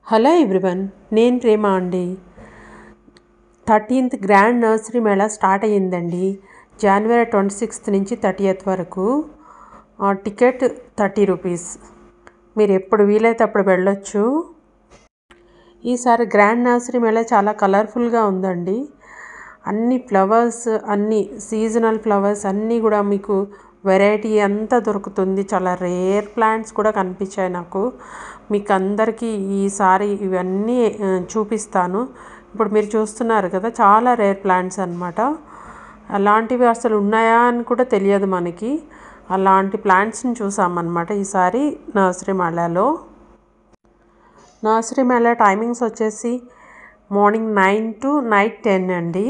Hello everyone నేను ప్రేమ అండి thirteenth grand nursery mela start అయ్యిందండి జనవరి ట్వంటీ సిక్స్త్ నుంచి థర్టీయత్ వరకు ఆ, టికెట్ థర్టీ రూపీస్ మీరు ఎప్పుడు వీలైతే అప్పుడు వెళ్ళొచ్చు ఈసారి గ్రాండ్ నర్సరీ మేళా చాలా కలర్ఫుల్గా ఉందండి అన్ని ఫ్లవర్స్ అన్ని సీజనల్ ఫ్లవర్స్ అన్నీ కూడా మీకు వెరైటీ అంతా దొరుకుతుంది చాలా రేర్ ప్లాంట్స్ కూడా కనిపించాయి నాకు మీకు అందరికీ ఈసారి ఇవన్నీ ఆ, చూపిస్తాను ఇప్పుడు మీరు చూస్తున్నారు కదా చాలా రేర్ ప్లాంట్స్ అన్నమాట అలాంటివి అసలు ఉన్నాయా అని కూడా తెలియదు మనకి అలాంటి ప్లాంట్స్ని చూసామన్నమాట ఈసారి నర్సరీ మేళాలో నర్సరీ మేళా టైమింగ్స్ వచ్చేసి morning nine to night ten అండి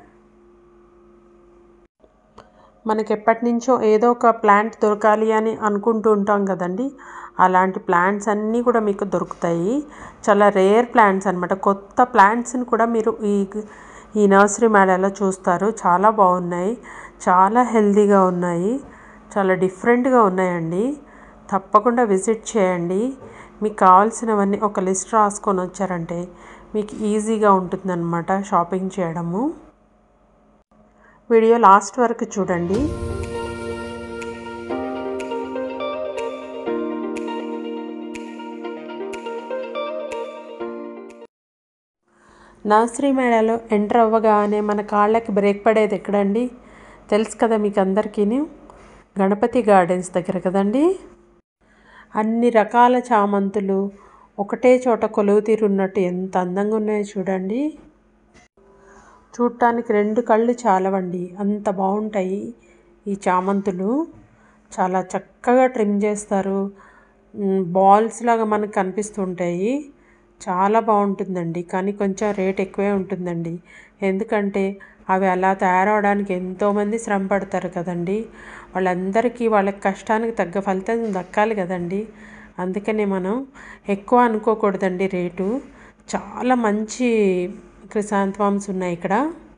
మనకి ఎప్పటి నుంచో ఏదో ఒక ప్లాంట్ దొరకాలి అని అనుకుంటూ ఉంటాం కదండి అలాంటి ప్లాంట్స్ అన్నీ కూడా మీకు దొరుకుతాయి చాలా రేర్ ప్లాంట్స్ అనమాట కొత్త ప్లాంట్స్ని కూడా మీరు ఈ ఈ నర్సరీ మేళాలో చూస్తారు చాలా బాగున్నాయి చాలా హెల్తీగా ఉన్నాయి చాలా డిఫరెంట్గా ఉన్నాయండి తప్పకుండా విజిట్ చేయండి మీకు కావాల్సినవన్నీ ఒక లిస్ట్ రాసుకొని వచ్చారంటే మీకు ఈజీగా ఉంటుందన్నమాట షాపింగ్ చేయడము వీడియో లాస్ట్ వరకు చూడండి నర్సరీ మేళాలో ఎంటర్ అవ్వగానే మన కాళ్ళకి బ్రేక్ పడేది ఎక్కడండి తెలుసు కదా మీకు అందరికీ గణపతి గార్డెన్స్ దగ్గర కదండి అన్ని రకాల చామంతులు ఒకటే చోట కొలువు తీరున్నట్టు ఎంత అందంగా ఉన్నాయో చూడండి చూడటానికి రెండు కళ్ళు చాలవండి అంత బాగుంటాయి ఈ చామంతులు చాలా చక్కగా ట్రిమ్ చేస్తారు బాల్స్ లాగా మనకు కనిపిస్తుంటాయి చాలా బాగుంటుందండి కానీ కొంచెం రేట్ ఎక్కువే ఉంటుందండి ఎందుకంటే అవి అలా తయారవడానికి ఎంతోమంది శ్రమ పడతారు కదండి వాళ్ళందరికీ వాళ్ళ కష్టానికి తగ్గ ఫలితం దక్కాలి కదండి అందుకనే మనం ఎక్కువ అనుకోకూడదండి రేటు చాలా మంచి క్రిసాంతమామ్స్ ఉన్నాయి ఇక్కడ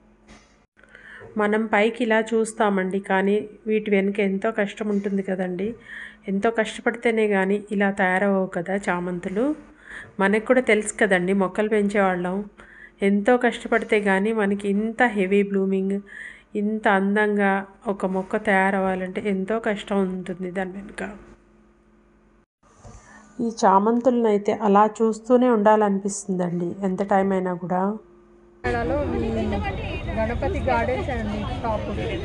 మనం పైకి ఇలా చూస్తామండి కానీ వీటి వెనుక ఎంతో కష్టం ఉంటుంది కదండి ఎంతో కష్టపడితేనే కానీ ఇలా తయారవవు కదా చామంతులు మనకు కూడా తెలుసు కదండి మొక్కలు పెంచేవాళ్ళం ఎంతో కష్టపడితే కానీ మనకి ఇంత హెవీ బ్లూమింగ్ ఇంత అందంగా ఒక మొక్క తయారవ్వాలంటే ఎంతో కష్టం ఉంటుంది దాని వెనుక ఈ చామంతులను అయితే అలా చూస్తూనే ఉండాలనిపిస్తుందండి ఎంత టైం అయినా కూడా మేళాలో మీ గణపతి గార్డెన్స్ అండి టాప్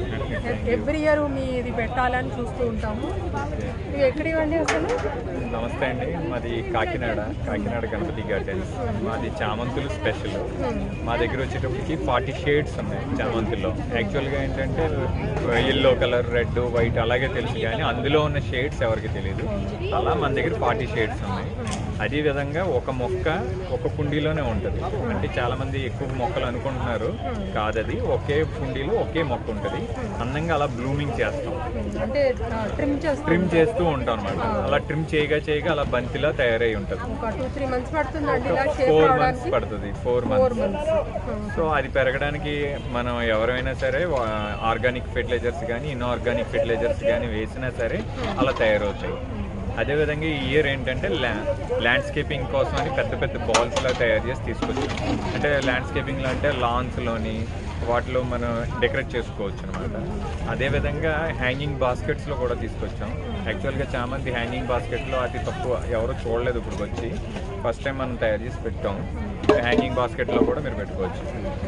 ఎవ్రీ ఇయర్ మీ ఇది పెట్టాలని చూస్తూ ఉంటాము ఇవి ఎక్కడివండి అసలు నమస్తే అండి మాది కాకినాడ కాకినాడ గణపతి గార్డెన్స్ మాది చామంతులు స్పెషల్ మా దగ్గర వచ్చేటప్పటికి ఫార్టీ షేడ్స్ ఉన్నాయి చామంతుల్లో యాక్చువల్గా ఏంటంటే ఎల్లో కలర్ రెడ్ వైట్ అలాగే తెలుసు కానీ అందులో ఉన్న షేడ్స్ ఎవరికి తెలియదు అలా మన దగ్గర ఫార్టీ షేడ్స్ ఉన్నాయి అదే విధంగా ఒక మొక్క ఒక కుండీలోనే ఉంటుంది అంటే చాలా మంది ఎక్కువ మొక్కలు అనుకుంటున్నారు కాదది ఒకే కుండీలో ఒకే మొక్క ఉంటుంది అందంగా అలా బ్లూమింగ్ చేస్తాం అంటే ట్రిమ్ చేస్తాం ట్రిమ్ చేస్తూ ఉంటాం అనమాట అలా ట్రిమ్ చేయగా చేయగా అలా బంతిలా తయారై ఉంటుంది ఒక టూ త్రీ మంత్స్ పడుతుందండి ఇలా షేప్ ఫోర్ మంత్స్ రావడానికి పడుతుంది four four months months so అది పెరగడానికి మనం ఎవరైనా సరే ఆర్గానిక్ ఫెర్టిలైజర్స్ కానీ ఇన్ఆర్గానిక్ ఫెర్టిలైజర్స్ కానీ వేసినా సరే అలా తయారవుతాయి అదేవిధంగా ఈ ఇయర్ ఏంటంటే ల్యాండ్స్కేపింగ్ కోసం అని పెద్ద పెద్ద బాల్స్ లా తయారు చేసి తీసుకొచ్చాం అంటే ల్యాండ్స్కేపింగ్లో అంటే లాన్స్లోని వాటిలో మనం డెకరేట్ చేసుకోవచ్చు అనమాట అదేవిధంగా హ్యాంగింగ్ బాస్కెట్స్లో కూడా తీసుకొచ్చాం యాక్చువల్గా చామంతి హ్యాంగింగ్ బాస్కెట్లో అతి తక్కువ ఎవరు చూడలేదు ఇప్పుడు వచ్చి ఫస్ట్ టైం మనం తయారు చేసి పెట్టాం హ్యాంగింగ్ బాస్కెట్లో కూడా మీరు పెట్టుకోవచ్చు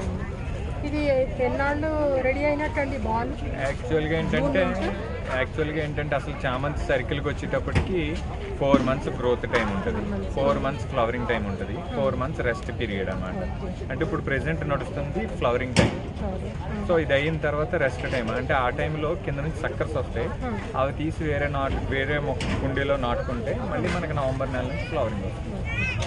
ఇది ఎన్నాళ్ళు రెడీ అయినట్టండి బాల్ యాక్చువల్గా ఏంటంటే యాక్చువల్గా ఏంటంటే అసలు చామంతి సర్కిల్కి వచ్చేటప్పటికి ఫోర్ మంత్స్ గ్రోత్ టైం ఉంటుంది ఫోర్ మంత్స్ ఫ్లవరింగ్ టైం ఉంటుంది ఫోర్ మంత్స్ రెస్ట్ పీరియడ్ అన్నమాట అంటే ఇప్పుడు ప్రెసెంట్ నడుస్తుంది ఫ్లవరింగ్ టైం సో ఇది అయిన తర్వాత రెస్ట్ టైం అంటే ఆ టైంలో కింద నుంచి సక్కర్స్ వస్తాయి అవి తీసి వేరే నాటు వేరే మొక్క కుండీలో నాటుకుంటే మళ్ళీ మనకి నవంబర్ నెల నుంచి ఫ్లవరింగ్ వస్తుంది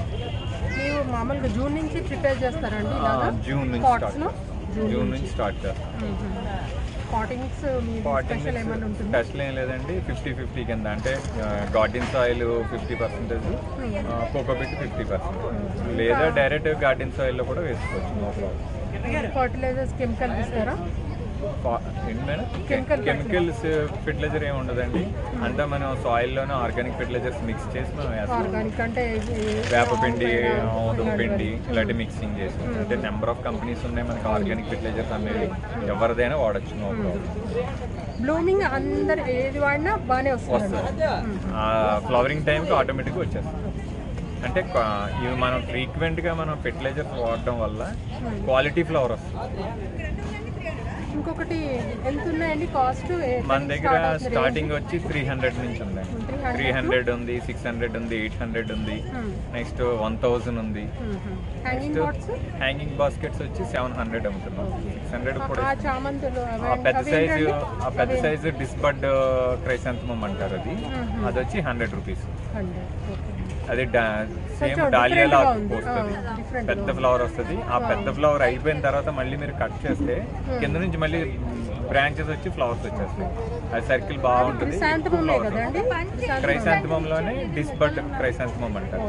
మీరు మామూలుగా జూన్ నుంచి ప్రిపేర్ చేస్తారండి ఇలాగా జూన్ నుంచి Pots స్టార్ట్ ను? జూన్ నుంచి స్టార్ట్ చేస్తాం కాటింగ్స్ మీ స్పెషల్ ఏమైనా ఉంటుంది స్పెషల్ ఏం లేదండి ఫిఫ్టీ ఫిఫ్టీ కింద అంటే garden soil fifty percentage cocopeat fifty percent లేదా డైరెక్ట్ గార్డెన్ సాయిల్లో కూడా వేసుకోవచ్చు నో ప్రాబ్లం ఫర్టిలైజర్స్ కెమికల్ ఇస్తారా ఫా- ఏంటి మేడం Chemical కెమికల్స్ ఫెర్టిలైజర్ ఏమి ఉండదండి అంతా మనం సాయిల్లోనే ఆర్గానిక్ ఫెర్టిలైజర్స్ మిక్స్ చేసి మనం వేస్తాం ఆర్గానిక్ అంటే ఇది వేపపిండి ఊదం పిండి ఇలాంటి మిక్సింగ్ చేసి అంటే నెంబర్ ఆఫ్ కంపెనీస్ ఉన్నాయి మనకి ఆర్గానిక్ ఫెర్టిలైజర్స్ అనేది ఎవరిదైనా వాడచ్చు నో ప్రాబ్లం బ్లూమింగ్ అందరు ఏది వాడినా బాగానే వస్తుంది వస్తుంది ఆ ఫ్లవరింగ్ టైంకి ఆటోమేటిక్గా వచ్చేస్తుంది అంటే కా- ఇవి మనం ఫ్రీక్వెంట్గా మనం ఫెర్టిలైజర్స్ వాడడం వల్ల క్వాలిటీ ఫ్లవర్ వస్తుంది ఇంకొకటి ఎంత ఉన్నాయండి కాస్ట్ మన దగ్గర స్టార్టింగ్ వచ్చి త్రీ హండ్రెడ్ నుంచి ఉంది త్రీ హండ్రెడ్ ఉంది సిక్స్ హండ్రెడ్ ఉంది ఎయిట్ హండ్రెడ్ ఉంది నెక్స్ట్ వన్ థౌజండ్ ఉంది హ్యాంగింగ్ బాట్స్ హ్యాంగింగ్ బాస్కెట్స్ వచ్చి సెవెన్ హండ్రెడ్ అమ్ముతున్నాం సిక్స్ హండ్రెడ్ కూడా ఆ చామంతులు ఆ పెద్ద సైజు ఆ పెద్ద సైజు డిస్బర్డ్ క్రైసాంతమం అంటారు అది అది వచ్చి హండ్రెడ్ రూపీస్ అది సేమ్ డాలియాలా వస్తుంది పెద్ద ఫ్లవర్ వస్తుంది ఆ పెద్ద ఫ్లవర్ అయిపోయిన తర్వాత మళ్ళీ మీరు కట్ చేస్తే కింద నుంచి మళ్ళీ బ్రాంచెస్ వచ్చి ఫ్లవర్స్ వచ్చేస్తాయి అది సర్కిల్ బాగుంటుంది శాంతమమే కదండి క్రైసాంతమంలోనే డిస్బర్డ్ క్రైసాంతమం అంటారు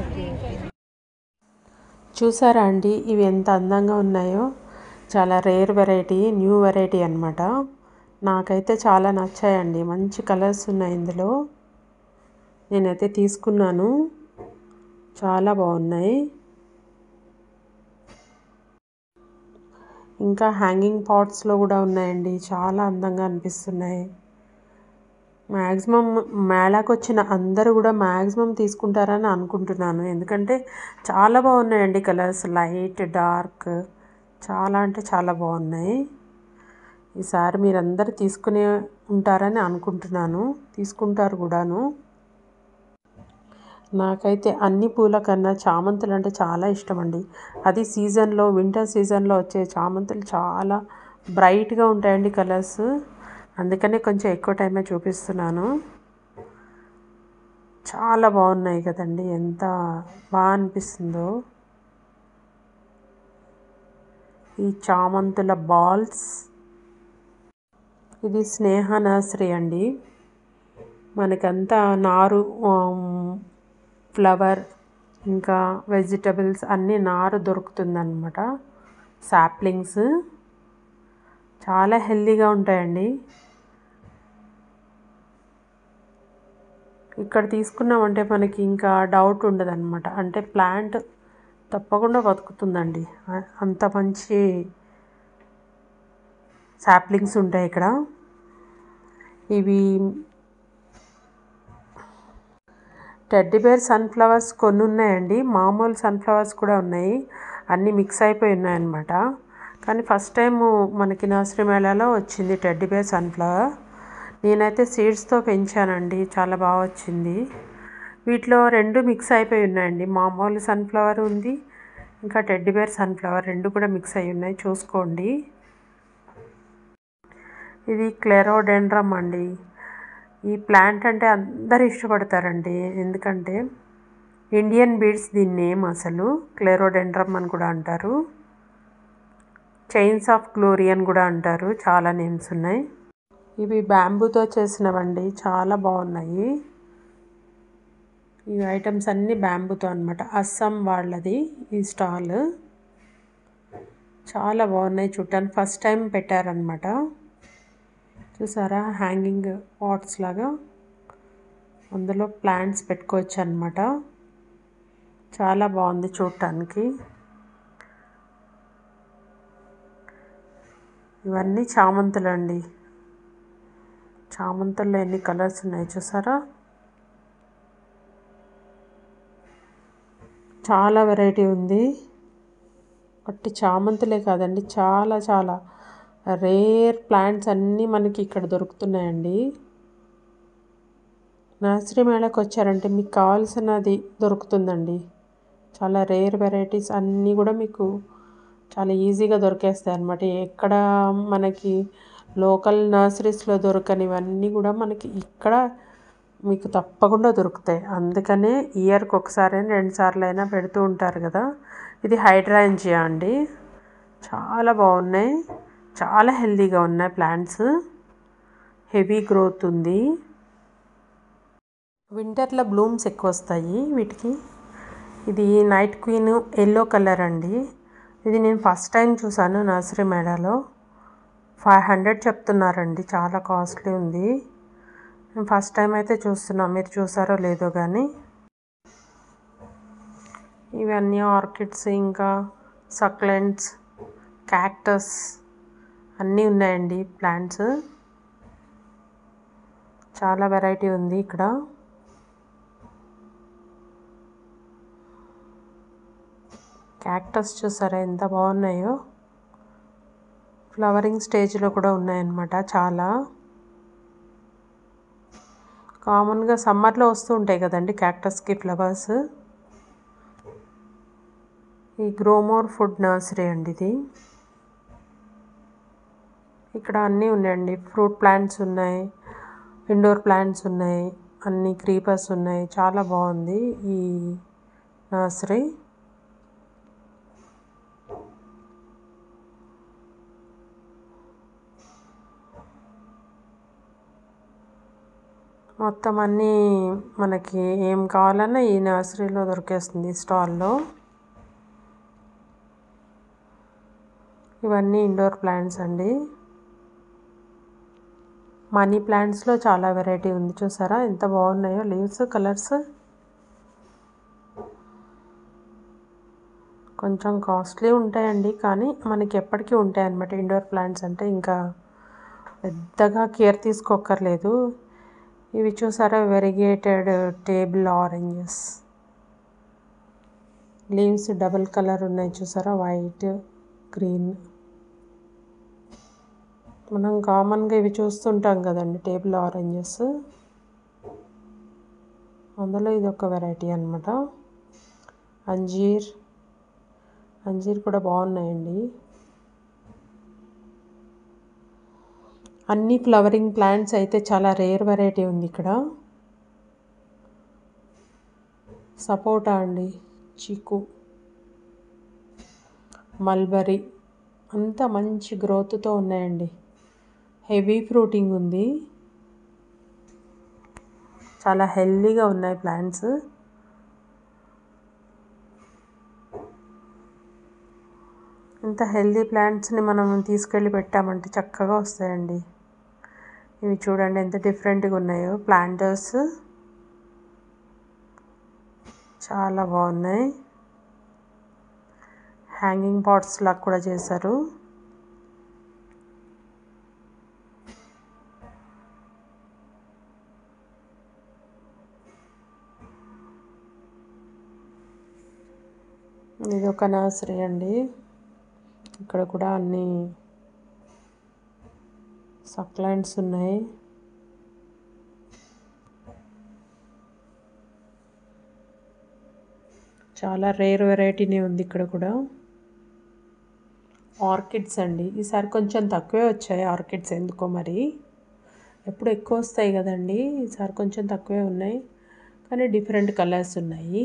చూసారా అండి ఇవి ఎంత అందంగా ఉన్నాయో చాలా రేర్ వెరైటీ న్యూ వెరైటీ అనమాట నాకైతే చాలా నచ్చాయండి మంచి కలర్స్ ఉన్నాయి ఇందులో నేనైతే తీసుకున్నాను చాలా బాగున్నాయి ఇంకా హ్యాంగింగ్ పాట్స్లో కూడా ఉన్నాయండి చాలా అందంగా అనిపిస్తున్నాయి మ్యాక్సిమం మేళాకు వచ్చిన అందరూ కూడా మ్యాక్సిమం తీసుకుంటారని అనుకుంటున్నాను ఎందుకంటే చాలా బాగున్నాయండి కలర్స్ లైట్ డార్క్ చాలా అంటే చాలా బాగున్నాయి ఈసారి మీరందరూ తీసుకునే ఉంటారని అనుకుంటున్నాను తీసుకుంటారు కూడాను నాకైతే అన్ని పూల కన్నా చామంతులు అంటే చాలా ఇష్టం అండి అది సీజన్లో వింటర్ సీజన్లో వచ్చే చామంతులు చాలా బ్రైట్గా ఉంటాయండి కలర్స్ అందుకనే కొంచెం ఎక్కువ టైమే చూపిస్తున్నాను చాలా బాగున్నాయి కదండి ఎంత బాగా అనిపిస్తుందో ఈ చామంతుల బాల్స్ ఇది స్నేహ నర్సరీ అండి మనకంతా నారు ఫ్లవర్ ఇంకా వెజిటబుల్స్ అన్నీ నారు దొరుకుతుందన్నమాట సాప్లింగ్స్ చాలా హెల్దీగా ఉంటాయండి ఇక్కడ తీసుకున్నామంటే మనకి ఇంకా డౌట్ ఉండదన్నమాట అంటే ప్లాంట్ తప్పకుండా బతుకుతుందండి అ- అంత మంచి సాప్లింగ్స్ ఉంటాయి ఇక్కడ ఇవి టెడ్డీ బేర్ సన్ఫ్లవర్స్ కొన్ని ఉన్నాయండి మామూలు సన్ఫ్లవర్స్ కూడా ఉన్నాయి అన్నీ మిక్స్ అయిపోయి ఉన్నాయన్నమాట కానీ ఫస్ట్ టైం మనకి నర్సరీ మేళాలో వచ్చింది టెడ్డీ బేర్ సన్ఫ్లవర్ నేనైతే సీడ్స్తో పెంచానండి చాలా బాగా వచ్చింది వీటిలో రెండు మిక్స్ అయిపోయి ఉన్నాయండి మామూలు సన్ఫ్లవర్ ఉంది ఇంకా టెడ్డీ బేర్ సన్ఫ్లవర్ రెండు కూడా మిక్స్ అయి ఉన్నాయి చూసుకోండి ఇది క్లెరోడెండ్రమ్ అండి ఈ ప్లాంట్ అంటే అందరు ఇష్టపడతారండి ఎందుకంటే ఇండియన్ బీడ్స్ దీని నేమ్ అసలు క్లెరోడెండ్రమ్ అని కూడా అంటారు చైన్స్ ఆఫ్ గ్లోరీ అని కూడా అంటారు చాలా నేమ్స్ ఉన్నాయి ఇవి బ్యాంబూతో చేసినవండి చాలా బాగున్నాయి ఈ ఐటమ్స్ అన్నీ బ్యాంబూతో అనమాట అస్సాం వాళ్ళది ఈ స్టాల్ చాలా బాగున్నాయి చూడటానికి ఫస్ట్ టైం పెట్టారనమాట చూసారా హ్యాంగింగ్ పాట్స్ లాగా అందులో ప్లాంట్స్ పెట్టుకోవచ్చు అనమాట చాలా బాగుంది చూడటానికి ఇవన్నీ చామంతులు అండి చామంతుల్లో ఎన్ని కలర్స్ ఉన్నాయి చూసారా చాలా వెరైటీ ఉంది ఒట్టి చామంతులే కాదండి చాలా చాలా రేర్ ప్లాంట్స్ అన్నీ మనకి ఇక్కడ దొరుకుతున్నాయండి నర్సరీ మేళకు వచ్చారంటే మీకు కావాల్సినది దొరుకుతుందండి చాలా రేర్ వెరైటీస్ అన్నీ కూడా మీకు చాలా ఈజీగా దొరికేస్తాయి అన్నమాట ఎక్కడ మనకి లోకల్ నర్సరీస్లో దొరకనివన్నీ కూడా మనకి ఇక్కడ మీకు తప్పకుండా దొరుకుతాయి అందుకనే ఇయర్కి ఒకసారి రెండు సార్లు అయినా పెడుతూ ఉంటారు కదా ఇది హైడ్రాంజియా అండి చాలా బాగున్నాయి చాలా హెల్తీగా ఉన్నాయి ప్లాంట్స్ హెవీ గ్రోత్ ఉంది వింటర్లో బ్లూమ్స్ ఎక్కువ వస్తాయి వీటికి ఇది నైట్ క్వీన్ ఎల్లో కలర్ అండి ఇది నేను ఫస్ట్ టైం చూసాను నర్సరీ మేడాలో ఫైవ్ హండ్రెడ్ చెప్తున్నారండి చాలా కాస్ట్లీ ఉంది నేను ఫస్ట్ టైం అయితే చూస్తున్నాం మీరు చూసారో లేదో కానీ ఇవన్నీ ఆర్కిడ్స్ ఇంకా సక్లెంట్స్ క్యాక్టస్ అన్నీ ఉన్నాయండి ప్లాంట్స్ చాలా వెరైటీ ఉంది ఇక్కడ క్యాక్టస్ చూసారా ఎంత బాగున్నాయో ఫ్లవరింగ్ స్టేజ్లో కూడా ఉన్నాయన్నమాట చాలా కామన్గా సమ్మర్లో వస్తూ ఉంటాయి కదండి క్యాక్టస్కి ఫ్లవర్స్ ఈ గ్రోమోర్ ఫుడ్ నర్సరీ అండి ఇది ఇక్కడ అన్నీ ఉన్నాయండి ఫ్రూట్ ప్లాంట్స్ ఉన్నాయి ఇండోర్ ప్లాంట్స్ ఉన్నాయి అన్ని క్రీపర్స్ ఉన్నాయి చాలా బాగుంది ఈ నర్సరీ మొత్తం అన్నీ మనకి ఏం కావాలన్నా ఈ నర్సరీలో దొరికేస్తుంది స్టాల్లో ఇవన్నీ ఇండోర్ ప్లాంట్స్ అండి మనీ ప్లాంట్స్లో చాలా వెరైటీ ఉంది చూసారా ఎంత బాగున్నాయో లీవ్స్ కలర్స్ కొంచెం కాస్ట్లీ ఉంటాయండి కానీ మనకి ఎప్పటికీ ఉంటాయి అన్నమాట ఇండోర్ ప్లాంట్స్ అంటే ఇంకా పెద్దగా కేర్ తీసుకోక్కర్లేదు ఇవి చూసారా variegated table oranges leaves double colour ఉన్నాయి చూసారా వైట్ గ్రీన్ మనం కామన్గా ఇవి చూస్తుంటాం కదండి టేబుల్ ఆరెంజెస్ అందులో ఇది ఒక వెరైటీ అనమాట అంజీర్ అంజీర్ కూడా బాగున్నాయండి అన్ని ఫ్లవరింగ్ ప్లాంట్స్ అయితే చాలా రేర్ వెరైటీ ఉంది ఇక్కడ సపోటా అండి చిక్కు మల్బరీ అంతా మంచి గ్రోత్తో ఉన్నాయండి హెవీ ఫ్రూటింగ్ ఉంది చాలా హెల్దీగా ఉన్నాయి ప్లాంట్స్ ఇంత హెల్దీ ప్లాంట్స్ని మనం తీసుకెళ్ళి పెట్టామంటే చక్కగా వస్తాయండి ఇవి చూడండి ఎంత డిఫరెంట్గా ఉన్నాయో ప్లాంటర్స్ చాలా బాగున్నాయి హ్యాంగింగ్ పాట్స్ లాగా కూడా చేశారు ఇది ఒక నర్సరీ అండి ఇక్కడ కూడా అన్ని సక్లైంట్స్ ఉన్నాయి చాలా రేర్ వెరైటీనే ఉంది ఇక్కడ కూడా ఆర్కిడ్స్ అండి ఈసారి కొంచెం తక్కువే వచ్చాయి ఆర్కిడ్స్ ఎందుకో మరి ఎప్పుడు ఎక్కువ వస్తాయి కదండి ఈసారి కొంచెం తక్కువే ఉన్నాయి కానీ డిఫరెంట్ కలర్స్ ఉన్నాయి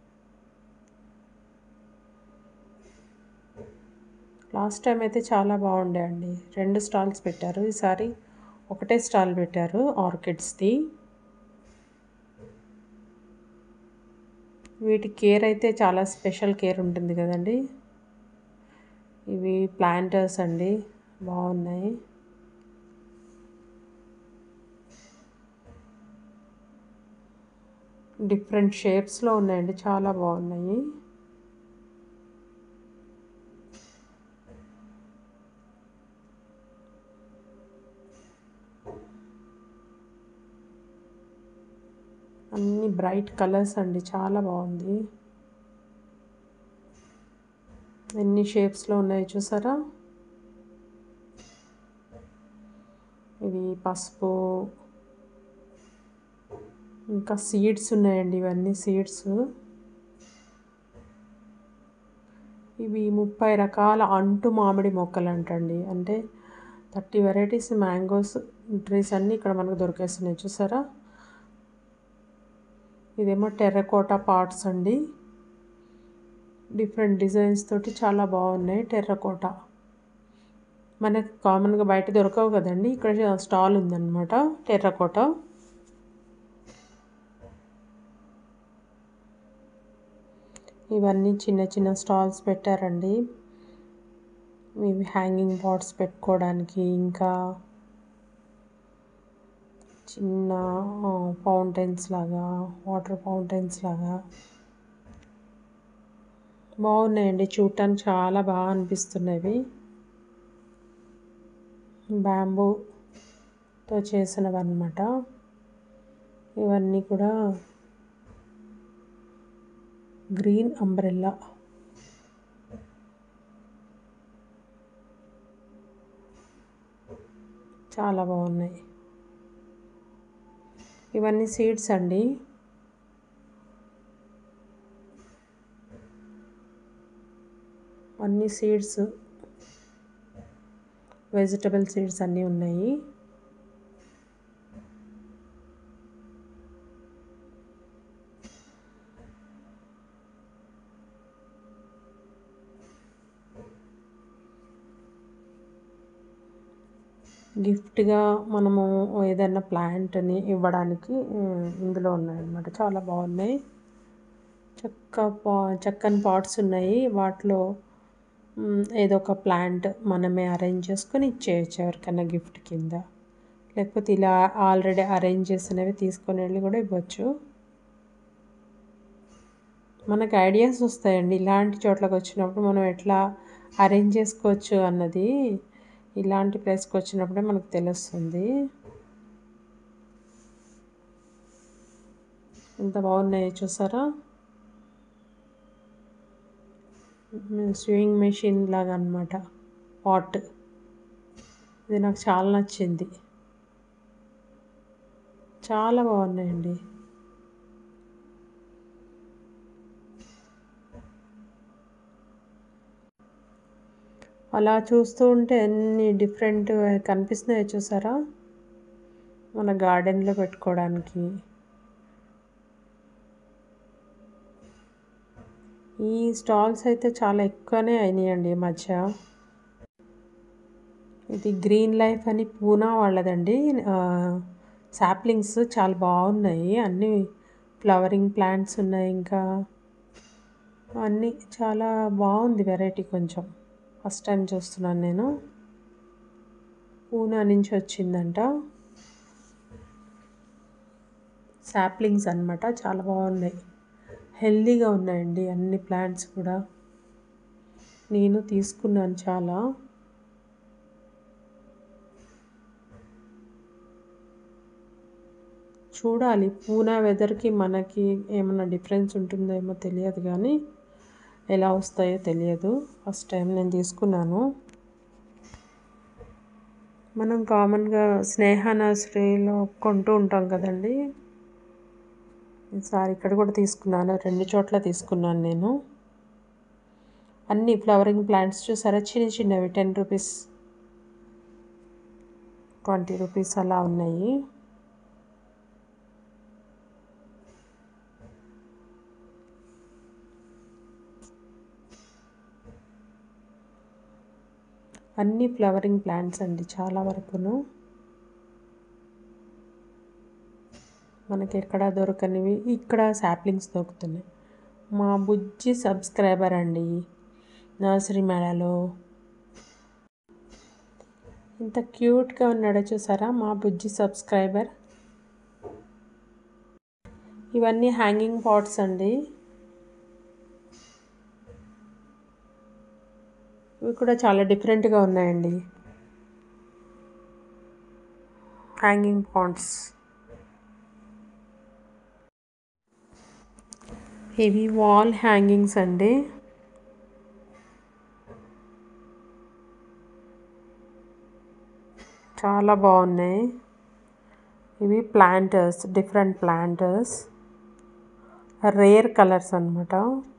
లాస్ట్ టైం అయితే చాలా బాగుండే అండి రెండు స్టాల్స్ పెట్టారు ఈసారి ఒకటే స్టాల్ పెట్టారు ఆర్కిడ్స్ది వీటి కేర్ అయితే చాలా స్పెషల్ కేర్ ఉంటుంది కదండి ఇవి ప్లాంటర్స్ అండి బాగున్నాయి డిఫరెంట్ షేప్స్లో ఉన్నాయండి చాలా బాగున్నాయి అన్ని బ్రైట్ కలర్స్ అండి చాలా బాగుంది ఎన్ని షేప్స్లో ఉన్నాయి చూసారా ఇవి పసుపు ఇంకా సీడ్స్ ఉన్నాయండి ఇవన్నీ సీడ్స్ ఇవి ముప్పై రకాల అంటు మామిడి మొక్కలు అంటండి అంటే థర్టీ వెరైటీస్ మ్యాంగోస్ ట్రీస్ అన్నీ ఇక్కడ మనకు దొరికేస్తున్నాయి చూసారా ఇదేమో టెర్రకోటా పార్ట్స్ అండి డిఫరెంట్ డిజైన్స్ తోటి చాలా బాగున్నాయి టెర్రకోటా మనకి కామన్గా బయట దొరకవు కదండి ఇక్కడ స్టాల్ ఉందన్నమాట టెర్రకోటా ఇవన్నీ చిన్న చిన్న స్టాల్స్ పెట్టారండి ఇవి హ్యాంగింగ్ పాట్స్ పెట్టుకోవడానికి ఇంకా చిన్న ఫౌంటైన్స్ లాగా వాటర్ ఫౌంటైన్స్ లాగా బాగున్నాయండి చూడటానికి చాలా బాగా అనిపిస్తున్నవి బ్యాంబూతో చేసినవి అనమాట ఇవన్నీ కూడా గ్రీన్ అంబ్రెల్లా చాలా బాగున్నాయి ఇవన్నీ సీడ్స్ అండి అన్ని సీడ్స్ వెజిటబుల్ సీడ్స్ అన్నీ ఉన్నాయి గిఫ్ట్గా మనము ఏదైనా ప్లాంట్ని ఇవ్వడానికి ఉమ్, ఇందులో ఉన్నాయన్నమాట చాలా బాగున్నాయి చక్క పా చక్కని పాట్స్ ఉన్నాయి వాటిలో ఉమ్, ఏదో ఒక ప్లాంట్ మనమే అరేంజ్ చేసుకొని ఇచ్చేయచ్చు ఎవరికైనా గిఫ్ట్ కింద లేకపోతే ఇలా ఆల్రెడీ అరేంజ్ చేసినవి తీసుకొని వెళ్ళి కూడా ఇవ్వచ్చు మనకు ఐడియాస్ వస్తాయండి ఇలాంటి చోట్లకి వచ్చినప్పుడు మనం ఎట్లా అరేంజ్ చేసుకోవచ్చు అన్నది ఇలాంటి ప్లేస్కి వచ్చినప్పుడే మనకు తెలుస్తుంది ఎంత బాగున్నాయో చూసారా స్వింగ్ మెషిన్ లాగా అనమాట పాట్ ఇది నాకు చాలా నచ్చింది చాలా బాగున్నాయండి అలా చూస్తూ ఉంటే అన్ని డిఫరెంట్ కనిపిస్తున్నాయో చూసారా మన గార్డెన్లో పెట్టుకోవడానికి ఈ స్టాల్స్ అయితే చాలా ఎక్కువనే అయినాయండి ఈ మధ్య ఇది గ్రీన్ లైఫ్ అని పూనా వాళ్ళదండి సాప్లింగ్స్ చాలా బాగున్నాయి అన్నీ ఫ్లవరింగ్ ప్లాంట్స్ ఉన్నాయి ఇంకా అన్నీ చాలా బాగుంది వెరైటీ కొంచెం ఫస్ట్ టైం చూస్తున్నాను నేను పూనా నుంచి వచ్చిందంట సాప్లింగ్స్ అన్నమాట చాలా బాగున్నాయి హెల్దీగా ఉన్నాయండి అన్ని ప్లాంట్స్ కూడా నేను తీసుకున్నాను చాలా చూడాలి పూనా వెదర్కి మనకి ఏమైనా డిఫరెన్స్ ఉంటుందో ఏమో తెలియదు కానీ ఎలా వస్తాయో తెలియదు ఫస్ట్ టైం నేను తీసుకున్నాను మనం కామన్గా స్నేహ నర్సరీలో కొంటూ ఉంటాం కదండి ఈసారి ఇక్కడ కూడా తీసుకున్నాను రెండు చోట్ల తీసుకున్నాను నేను అన్ని ఫ్లవరింగ్ ప్లాంట్స్ చూసారా చిన్న చిన్నవి టెన్ రూపీస్ ట్వంటీ రూపీస్ అలా ఉన్నాయి అన్ని ఫ్లవరింగ్ ప్లాంట్స్ అండి చాలా వరకును మనకి ఎక్కడ దొరకనివి ఇక్కడ సాప్లింగ్స్ దొరుకుతున్నాయి మా బుజ్జి సబ్స్క్రైబర్ అండి నర్సరీ మేళాలో ఇంత క్యూట్గా ఉన్నాడో చూసారా మా బుజ్జి సబ్స్క్రైబర్ ఇవన్నీ హ్యాంగింగ్ పాట్స్ అండి ఇవి కూడా చాలా డిఫరెంట్గా ఉన్నాయండి హ్యాంగింగ్ పాట్స్ ఇవి వాల్ హ్యాంగింగ్స్ అండి చాలా బాగున్నాయి ఇవి planters different planters rare colours అనమాట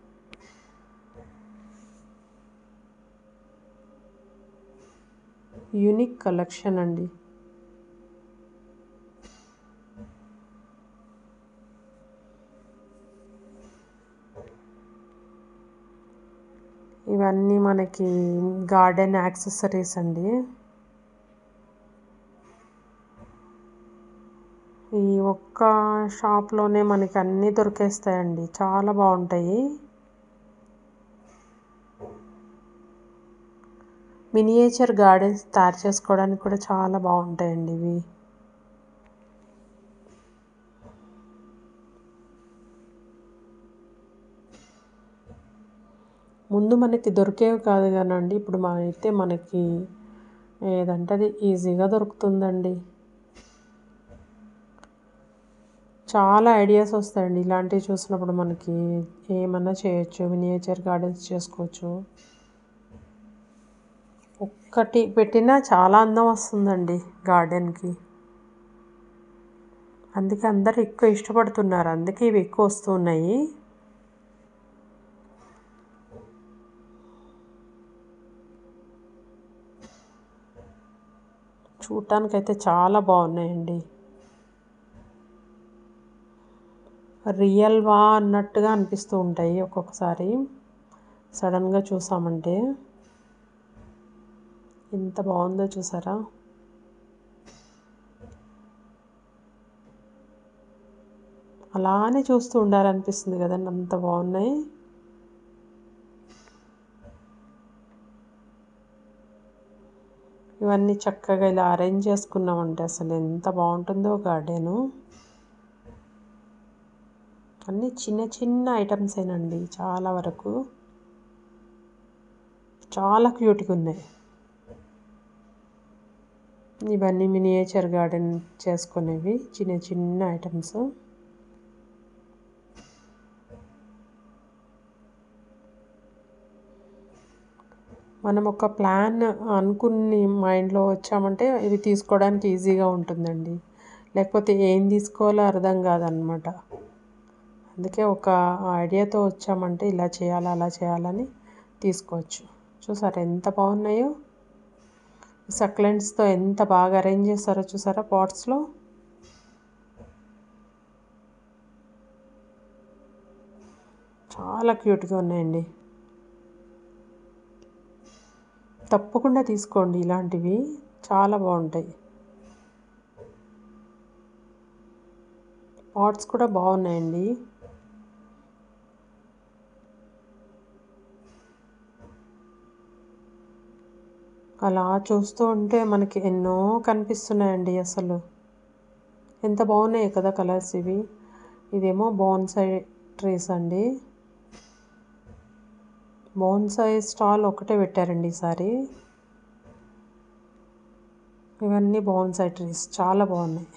యూనిక్ కలెక్షన్ అండి ఇవన్నీ మనకి గార్డెన్ యాక్సెసరీస్ అండి ఈ ఒక్క షాప్లోనే మనకి అన్నీ దొరికేస్తాయండి చాలా బాగుంటాయి మినియేచర్ గార్డెన్స్ తయారు చేసుకోవడానికి కూడా చాలా బాగుంటాయండి ఇవి ముందు మనకి దొరికేవి కాదు కానండి ఇప్పుడు అయితే మనకి ఏదంటే అది ఈజీగా దొరుకుతుందండి చాలా ఐడియాస్ వస్తాయండి ఇలాంటివి చూసినప్పుడు మనకి ఏమన్నా చేయొచ్చు మినియేచర్ గార్డెన్స్ చేసుకోవచ్చు ఒక్కటి పెట్టినా చాలా అందం వస్తుందండి గార్డెన్కి అందుకే అందరు ఎక్కువ ఇష్టపడుతున్నారు అందుకే ఇవి ఎక్కువ వస్తూ ఉన్నాయి చూడటానికైతే చాలా బాగున్నాయండి రియల్ వా అన్నట్టుగా అనిపిస్తూ ఉంటాయి ఒక్కొక్కసారి సడన్గా చూసామంటే ఎంత బాగుందో చూసారా అలానే చూస్తూ ఉండాలనిపిస్తుంది కదండి అంత బాగున్నాయి ఇవన్నీ చక్కగా ఇలా అరేంజ్ చేసుకున్నామంటే అసలు ఎంత బాగుంటుందో గార్డెను అన్నీ చిన్న చిన్న ఐటమ్స్ ఏనండి చాలా వరకు చాలా క్యూట్గా ఉన్నాయి ఇవన్నీ మినియేచర్ గార్డెన్ చేసుకునేవి చిన్న చిన్న ఐటమ్స్ మనం ఒక ప్లాన్ అనుకుని మైండ్లో వచ్చామంటే ఇవి తీసుకోవడానికి ఈజీగా ఉంటుందండి లేకపోతే ఏం తీసుకోవాలో అర్థం కాదనమాట అందుకే ఒక ఐడియాతో వచ్చామంటే ఇలా చేయాలి అలా చేయాలని తీసుకోవచ్చు చూసారా ఎంత బాగున్నాయో సక్లెంట్స్తో ఎంత బాగా అరేంజ్ చేస్తారో చూసారా పాట్స్లో చాలా క్యూట్గా ఉన్నాయండి తప్పకుండా తీసుకోండి ఇలాంటివి చాలా బాగుంటాయి పాట్స్ కూడా బాగున్నాయండి అలా చూస్తూ ఉంటే మనకి ఎన్నో కనిపిస్తున్నాయండి అసలు ఎంత బాగున్నాయి కదా కలర్స్ ఇవి ఇదేమో బోన్సై ట్రీస్ అండి బోన్సై స్టాల్ ఒకటే పెట్టారండి ఈసారి ఇవన్నీ బోన్సై ట్రీస్ చాలా బాగున్నాయి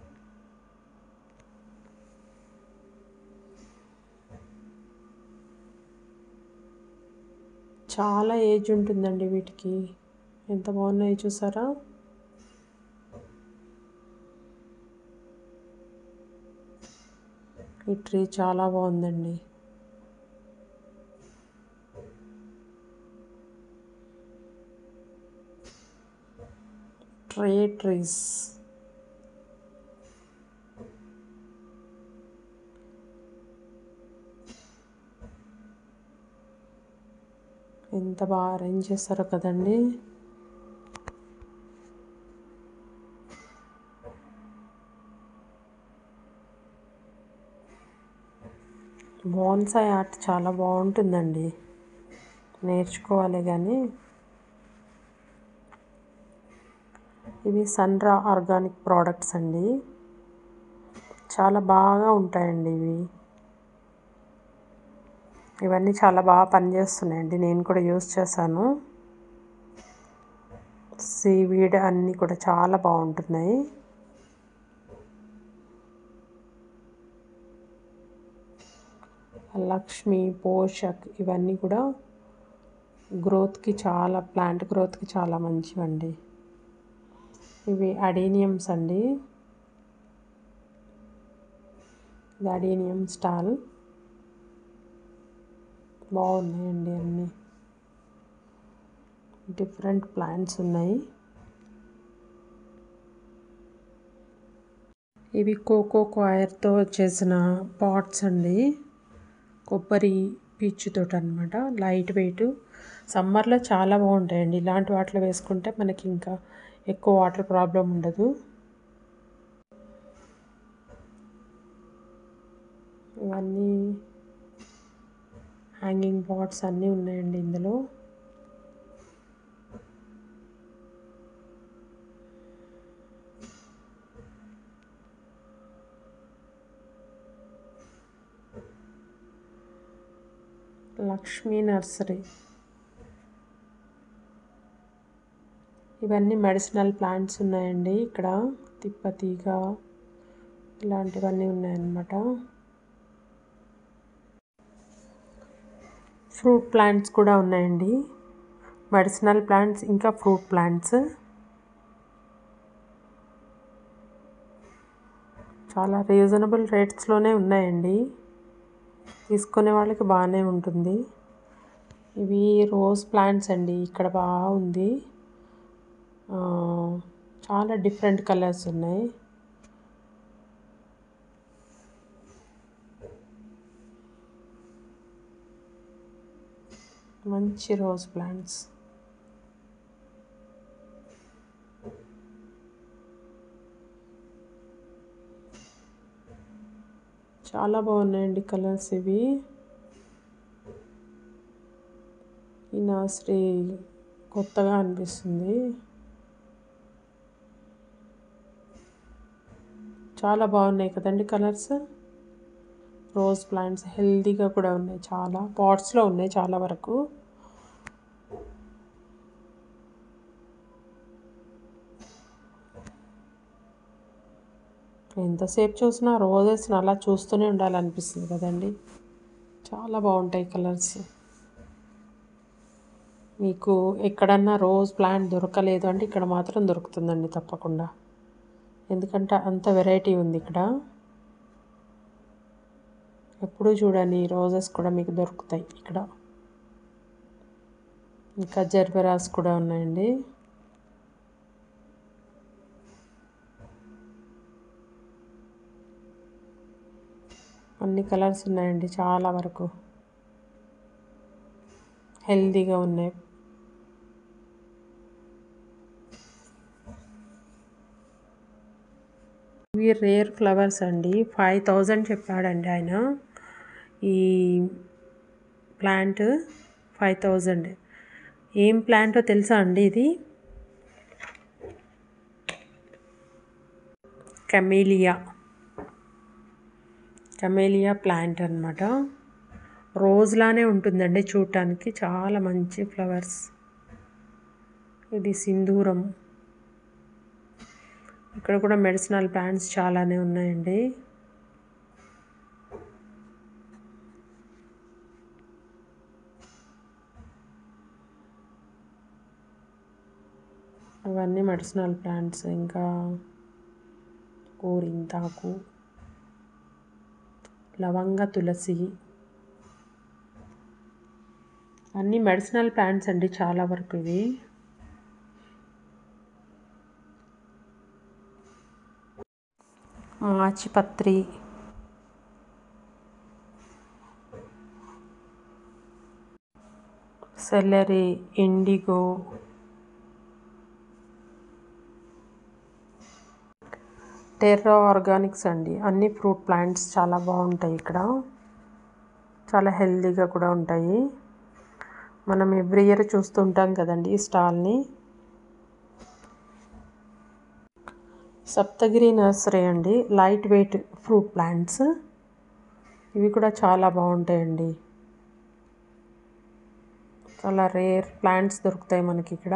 చాలా ఏజ్ ఉంటుందండి వీటికి ఎంత బాగున్నాయి చూసారా ఈ ట్రీ చాలా బాగుందండి ట్రే ట్రీస్ ఎంత బాగా అరేంజ్ చేస్తారో కదండి బోన్సాయ్ ఆర్ట్ చాలా బాగుంటుందండి నేర్చుకోవాలి కానీ ఇవి సన్రా ఆర్గానిక్ ప్రోడక్ట్స్ అండి చాలా బాగా ఉంటాయండి ఇవి ఇవన్నీ చాలా బాగా పనిచేస్తున్నాయండి నేను కూడా యూస్ చేశాను సీవీడ్ అన్నీ కూడా చాలా బాగుంటున్నాయి లక్ష్మి పోషక్ ఇవన్నీ కూడా గ్రోత్కి చాలా ప్లాంట్ గ్రోత్కి చాలా మంచివండి ఇవి అడీనియమ్స్ అండి ఇది అడీనియం స్టాల్ బాగున్నాయండి అన్నీ డిఫరెంట్ ప్లాంట్స్ ఉన్నాయి ఇవి కోకో కాయర్తో చేసిన పాట్స్ అండి కొబ్బరి పీచుతో అనమాట లైట్ వెయిట్ సమ్మర్లో చాలా బాగుంటాయండి ఇలాంటి వాటిలో వేసుకుంటే మనకి ఇంకా ఎక్కువ వాటర్ ప్రాబ్లం ఉండదు ఇవన్నీ హ్యాంగింగ్ పాట్స్ అన్నీ ఉన్నాయండి ఇందులో లక్ష్మీ నర్సరీ ఇవన్నీ మెడిసినల్ ప్లాంట్స్ ఉన్నాయండి ఇక్కడ తిప్పతీగ ఇలాంటివన్నీ ఉన్నాయన్నమాట ఫ్రూట్ ప్లాంట్స్ కూడా ఉన్నాయండి మెడిసినల్ ప్లాంట్స్ ఇంకా ఫ్రూట్ ప్లాంట్స్ చాలా రీజనబుల్ రేట్స్లోనే ఉన్నాయండి తీసుకునే వాళ్ళకి బాగానే ఉంటుంది ఇవి రోజ్ ప్లాంట్స్ అండి ఇక్కడ బాగుంది ఆ, చాలా డిఫరెంట్ కలర్స్ ఉన్నాయి మంచి రోజ్ ప్లాంట్స్ చాలా బాగున్నాయండి కలర్స్ ఇవి ఈ నర్సరీ కొత్తగా అనిపిస్తుంది చాలా బాగున్నాయి కదండి కలర్స్ రోజ్ ప్లాంట్స్ హెల్తీగా కూడా ఉన్నాయి చాలా పాట్స్లో ఉన్నాయి చాలా వరకు ఎంతసేపు చూసినా రోజెస్ని అలా చూస్తూనే ఉండాలనిపిస్తుంది కదండి చాలా బాగుంటాయి కలర్స్ మీకు ఎక్కడన్నా రోజ్ ప్లాంట్ దొరకలేదు అంటే ఇక్కడ మాత్రం దొరుకుతుందండి తప్పకుండా ఎందుకంటే అంత వెరైటీ ఉంది ఇక్కడ ఎప్పుడూ చూడండి రోజెస్ కూడా మీకు దొరుకుతాయి ఇక్కడ ఇంకా జర్బెరాస్ కూడా ఉన్నాయండి అన్ని కలర్స్ ఉన్నాయండి చాలా వరకు హెల్తీగా ఉన్నాయి ఇవి రేర్ ఫ్లవర్స్ అండి ఫైవ్ థౌజండ్ చెప్పాడండి ఆయన ఈ ప్లాంట్ ఫైవ్ థౌజండ్ ఏం ప్లాంటో తెలుసా అండి ఇది కెమేలియా కెమేలియా ప్లాంట్ అనమాట రోజులానే ఉంటుందండి చూడటానికి చాలా మంచి ఫ్లవర్స్ ఇది సింధూరం ఇక్కడ కూడా మెడిసినల్ ప్లాంట్స్ చాలానే ఉన్నాయండి అవన్నీ మెడిసినల్ ప్లాంట్స్ ఇంకా గోరింతాకు లవంగ తులసి అన్నీ మెడిసినల్ ప్లాంట్స్ అండి చాలా వరకు ఇవి మాచిపత్రి సెల్లరీ ఇండిగో టెర్రా ఆర్గానిక్స్ అండి అన్ని ఫ్రూట్ ప్లాంట్స్ చాలా బాగుంటాయి ఇక్కడ చాలా హెల్తీగా కూడా ఉంటాయి మనం ఎవ్రీ ఇయర్ చూస్తుంటాం కదండి ఈ స్టాల్ని సప్తగిరి నర్సరీ అండి లైట్ వెయిట్ ఫ్రూట్ ప్లాంట్స్ ఇవి కూడా చాలా బాగుంటాయండి చాలా రేర్ ప్లాంట్స్ దొరుకుతాయి మనకి ఇక్కడ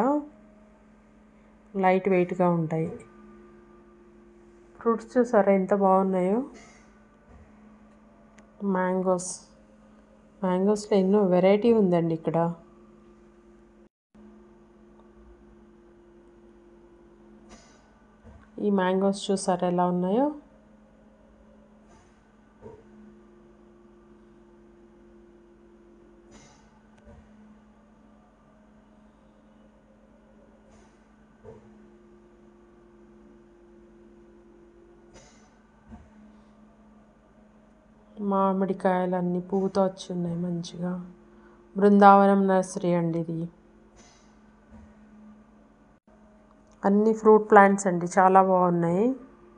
లైట్ వెయిట్గా ఉంటాయి ఫ్రూట్స్ చూసారా ఎంత బాగున్నాయో మ్యాంగోస్ మ్యాంగోస్లో ఎన్నో వెరైటీ ఉందండి ఇక్కడ ఈ మ్యాంగోస్ చూసారా ఎలా ఉన్నాయో మామిడికాయలు అన్నీ పూత వచ్చి ఉన్నాయి మంచిగా బృందావనం నర్సరీ అండి ఇది అన్ని ఫ్రూట్ ప్లాంట్స్ అండి చాలా బాగున్నాయి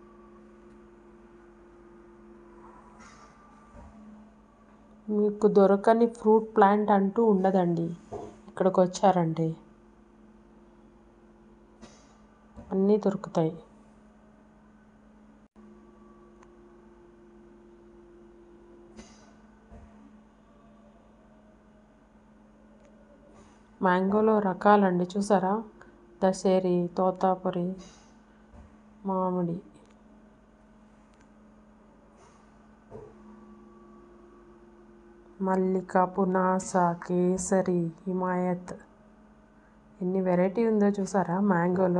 మీకు దొరకని ఫ్రూట్ ప్లాంట్ అంటూ ఉండదండి ఇక్కడికి వచ్చారంటే అన్నీ దొరుకుతాయి మ్యాంగోలో రకాలండి చూసారా దశేరి తోతాపురి మామిడి మల్లిక పునాస కేసరి హిమాయత్ ఎన్ని వెరైటీ ఉందో చూసారా మ్యాంగోలో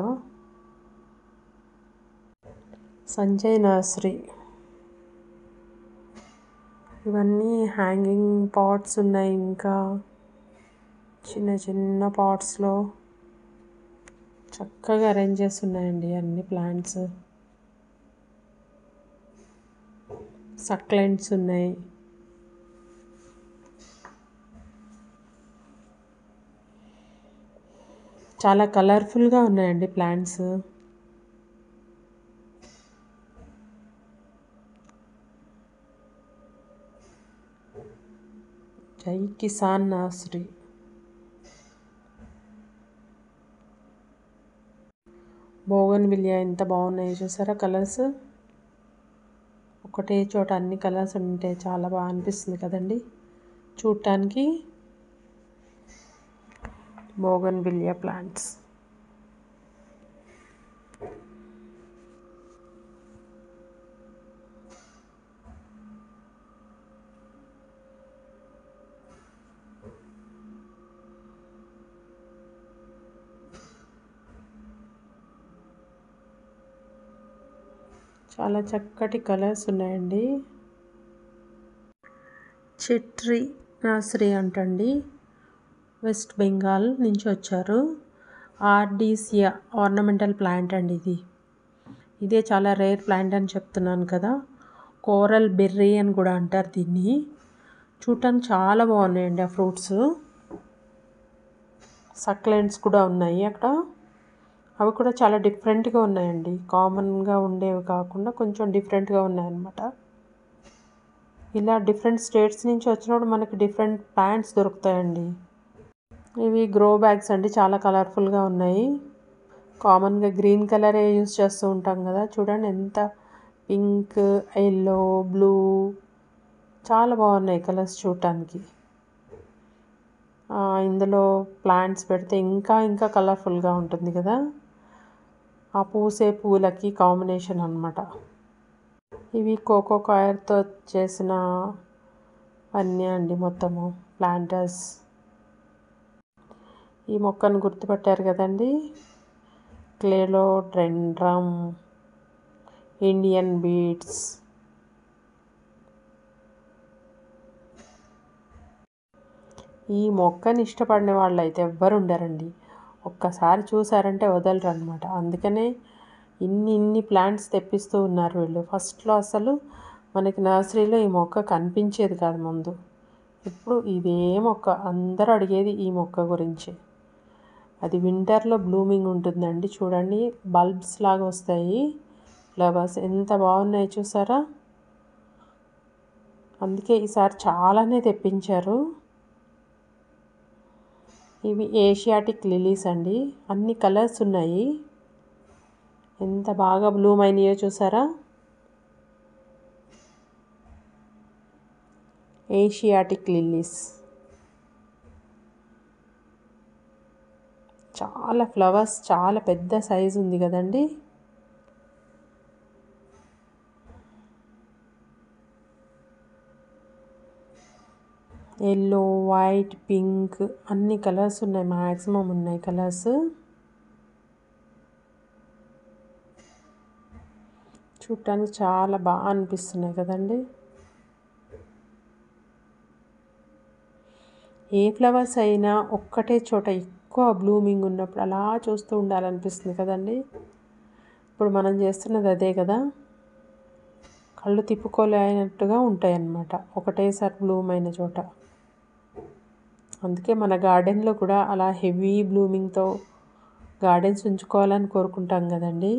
సంజయ్ నర్సరీ ఇవన్నీ హ్యాంగింగ్ పాట్స్ ఉన్నాయి ఇంకా చిన్న చిన్న పాట్స్లో చక్కగా అరేంజ్ చేసి ఉన్నాయండి అన్ని ప్లాంట్స్ సక్లెంట్స్ ఉన్నాయి చాలా కలర్ఫుల్గా ఉన్నాయండి ప్లాంట్స్ జై కిసాన్ నర్సరీ బోగన్ విలియా ఎంత బాగున్నాయో చూసారా కలర్స్ ఒకటే చోట అన్ని కలర్స్ ఉంటే చాలా బాగా అనిపిస్తుంది కదండి చూడటానికి బోగన్ విలియా ప్లాంట్స్ చాలా చక్కటి కలర్స్ ఉన్నాయండి చెట్రీ నర్సరీ అంటండి వెస్ట్ బెంగాల్ నుంచి వచ్చారు ఆర్డీసియా ఆర్నమెంటల్ ప్లాంట్ అండి ఇది ఇదే చాలా రేర్ ప్లాంట్ అని చెప్తున్నాను కదా కోరల్ బెర్రీ అని కూడా అంటారు దీన్ని చూడటానికి చాలా బాగున్నాయండి ఆ ఫ్రూట్స్ సక్లెంట్స్ కూడా ఉన్నాయి అక్కడ అవి కూడా చాలా డిఫరెంట్గా ఉన్నాయండి కామన్గా ఉండేవి కాకుండా కొంచెం డిఫరెంట్గా ఉన్నాయన్నమాట ఇలా డిఫరెంట్ స్టేట్స్ నుంచి వచ్చినప్పుడు మనకి డిఫరెంట్ ప్లాంట్స్ దొరుకుతాయండి ఇవి గ్రో బ్యాగ్స్ అండి చాలా కలర్ఫుల్గా ఉన్నాయి కామన్గా గ్రీన్ కలరే యూస్ చేస్తూ ఉంటాం కదా చూడండి ఎంత పింక్ ఎల్లో బ్లూ చాలా బాగున్నాయి కలర్స్ చూడటానికి ఇందులో ప్లాంట్స్ పెడితే ఇంకా ఇంకా కలర్ఫుల్గా ఉంటుంది కదా ఆ పూసే పూలకి కాంబినేషన్ అనమాట ఇవి కోకో కాయర్తో చేసిన అన్నీ అండి మొత్తము ప్లాంటర్స్ ఈ మొక్కను గుర్తుపట్టారు కదండి క్లేలో డ్రెండ్రమ్ ఇండియన్ బీడ్స్ ఈ మొక్కని ఇష్టపడిన వాళ్ళు అయితే ఎవ్వరు ఉండరండి ఒక్కసారి చూసారంటే వదలరు అనమాట అందుకనే ఇన్ని ఇన్ని ప్లాంట్స్ తెప్పిస్తూ ఉన్నారు వీళ్ళు ఫస్ట్లో అసలు మనకి నర్సరీలో ఈ మొక్క కనిపించేది కాదు ముందు ఇప్పుడు ఇదే మొక్క అందరూ అడిగేది ఈ మొక్క గురించి అది వింటర్లో బ్లూమింగ్ ఉంటుందండి చూడండి బల్బ్స్ లాగా వస్తాయి ఫ్లవర్స్ ఎంత బాగున్నాయి చూసారా అందుకే ఈసారి చాలానే తెప్పించారు ఇవి ఏషియాటిక్ లిలీస్ అండి అన్ని కలర్స్ ఉన్నాయి ఎంత బాగా బ్లూమ్ అయినాయో చూసారా ఏషియాటిక్ లిల్లీస్ చాలా ఫ్లవర్స్ చాలా పెద్ద సైజు ఉంది కదండి ఎల్లో వైట్ పింక్ అన్ని కలర్స్ ఉన్నాయి మ్యాక్సిమం ఉన్నాయి కలర్స్ చూడటానికి చాలా బాగా అనిపిస్తున్నాయి కదండి ఏ ఫ్లవర్స్ అయినా ఒక్కటే చోట ఎక్కువ బ్లూమింగ్ ఉన్నప్పుడు అలా చూస్తూ ఉండాలనిపిస్తుంది కదండి ఇప్పుడు మనం చేస్తున్నది అదే కదా కళ్ళు తిప్పుకోలేనట్టుగా ఉంటాయి అన్నమాట ఒకటేసారి బ్లూమ్ అయిన చోట అందుకే మన గార్డెన్లో కూడా అలా హెవీ బ్లూమింగ్తో గార్డెన్స్ ఉంచుకోవాలని కోరుకుంటాం కదండి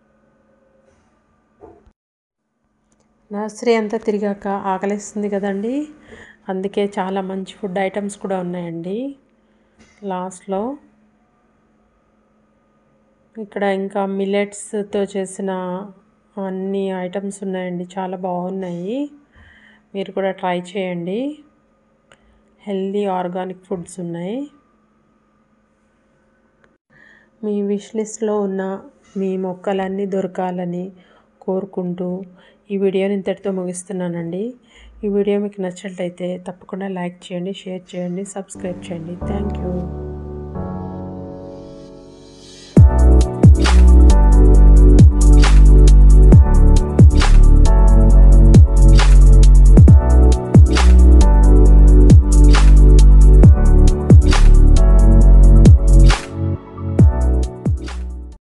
నర్సరీ అంతా తిరిగాక ఆకలిస్తుంది కదండి అందుకే చాలా మంచి ఫుడ్ ఐటమ్స్ కూడా ఉన్నాయండి లాస్ట్లో ఇక్కడ ఇంకా మిల్లెట్స్తో చేసిన అన్ని ఐటమ్స్ ఉన్నాయండి చాలా బాగున్నాయి మీరు కూడా ట్రై చేయండి హెల్దీ ఆర్గానిక్ ఫుడ్స్ ఉన్నాయి మీ విష్ లిస్ట్లో ఉన్న మీ మొక్కలన్నీ దొరకాలని కోరుకుంటూ ఈ వీడియోని ఇంతటితో ముగిస్తున్నానండి ఈ వీడియో మీకు నచ్చినట్లయితే తప్పకుండా లైక్ చేయండి షేర్ చేయండి సబ్స్క్రైబ్ చేయండి థ్యాంక్ యూ